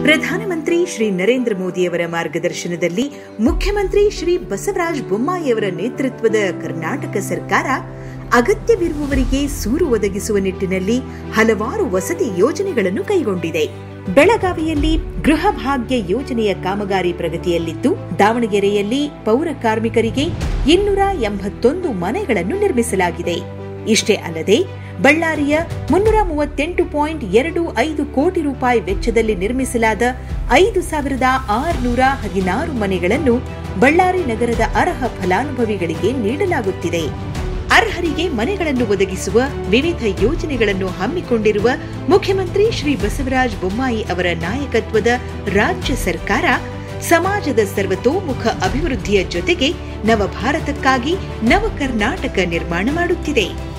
ಪ್ರಧಾನಮಂತ್ರಿ ಶ್ರೀ ನರೇಂದ್ರ ಮೋದಿಯವರ ಮಾರ್ಗದರ್ಶನದಲ್ಲಿ ಮುಖ್ಯಮಂತ್ರಿ ಶ್ರೀ ಬಸವರಾಜ ಬೊಮ್ಮಾಯಿಯವರ ನೇತೃತ್ವದ ಕರ್ನಾಟಕ ಸರ್ಕಾರ ಅಗತ್ಯವಿರುವವರಿಗೆ ಸೂರು ಒದಗಿಸುವ ನಿಟ್ಟಿನಲ್ಲಿ ಹಲವಾರು ವಸತಿ ಯೋಜನೆಗಳನ್ನು ಕೈಗೊಂಡಿದೆ ಬೆಳಗಾವಿಯಲ್ಲಿ ಗೃಹ ಭಾಗ್ಯ ಯೋಜನೆಯ ಕಾಮಗಾರಿ ಪ್ರಗತಿಯಲ್ಲಿದ್ದು ದಾವಣಗೆರೆಯಲ್ಲಿ ಪೌರ ಕಾರ್ಮಿಕರಿಗೆ ಇನ್ನೂರ ಎಂಬತ್ತೊಂದು ಮನೆಗಳನ್ನು ನಿರ್ಮಿಸಲಾಗಿದೆ ಇಷ್ಟೇ ಅಲ್ಲದೆ ಬಳ್ಳಾರಿಯ ಮುನ್ನೂರ ಮೂವತ್ತೆಂಟು ಪಾಯಿಂಟ್ ಎರಡು ಐದು ಕೋಟಿ ರೂಪಾಯಿ ವೆಚ್ಚದಲ್ಲಿ ನಿರ್ಮಿಸಲಾದ ಐದು ಸಾವಿರದ ಆರುನೂರ ಹದಿನಾರು ಮನೆಗಳನ್ನು ಬಳ್ಳಾರಿ ನಗರದ ಅರ್ಹ ಫಲಾನುಭವಿಗಳಿಗೆ ನೀಡಲಾಗುತ್ತಿದೆ ಅರ್ಹರಿಗೆ ಮನೆಗಳನ್ನು ಒದಗಿಸುವ ವಿವಿಧ ಯೋಜನೆಗಳನ್ನು ಹಮ್ಮಿಕೊಂಡಿರುವ ಮುಖ್ಯಮಂತ್ರಿ ಶ್ರೀ ಬಸವರಾಜ ಬೊಮ್ಮಾಯಿ ಅವರ ನಾಯಕತ್ವದ ರಾಜ್ಯ ಸರ್ಕಾರ ಸಮಾಜದ ಸರ್ವತೋಮುಖ ಅಭಿವೃದ್ಧಿಯ ಜೊತೆಗೆ ನವಭಾರತಕ್ಕಾಗಿ ನವ ಕರ್ನಾಟಕ ನಿರ್ಮಾಣ ಮಾಡುತ್ತಿದೆ